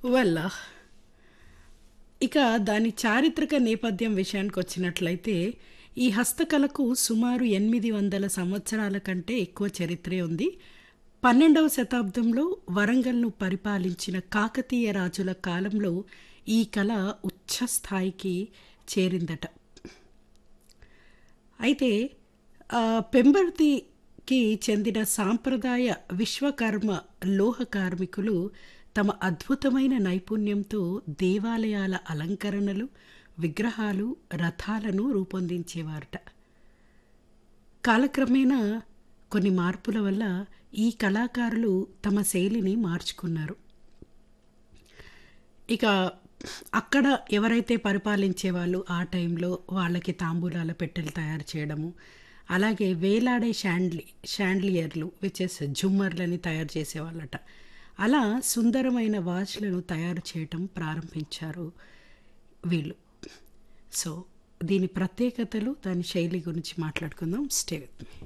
వల్ల ఇక దాని చారిత్రక నేపథ్యం విషయానికి వచ్చినట్లయితే ఈ హస్తకళకు సుమారు ఎనిమిది వందల సంవత్సరాల కంటే ఎక్కువ చరిత్రే ఉంది పన్నెండవ శతాబ్దంలో వరంగల్ను పరిపాలించిన కాకతీయ రాజుల కాలంలో ఈ కళ ఉచ్చ స్థాయికి చేరిందట అయితే ఆ, పెంబర్తికి చెందిన సాంప్రదాయ విశ్వకర్మ లోహ కార్మికులు తమ అద్భుతమైన నైపుణ్యంతో దేవాలయాల అలంకరణలు విగ్రహాలు రథాలను రూపొందించేవారట కాలక్రమేణా కొన్ని మార్పుల వల్ల ఈ కళాకారులు తమ శైలిని మార్చుకున్నారు ఇక అక్కడ ఎవరైతే పరిపాలించే వాళ్ళు ఆ టైంలో వాళ్ళకి తాంబూలాల పెట్టెలు తయారు చేయడము అలాగే వేలాడే షాండ్లి షాండ్లియర్లు విచెస్ జుమ్మర్లని తయారు చేసేవాళ్ళట అలా సుందరమైన వాచ్లను తయారు చేయటం ప్రారంభించారు వీళ్ళు సో దీని ప్రత్యేకతలు దాని శైలి గురించి మాట్లాడుకుందాం స్టే విత్ మీ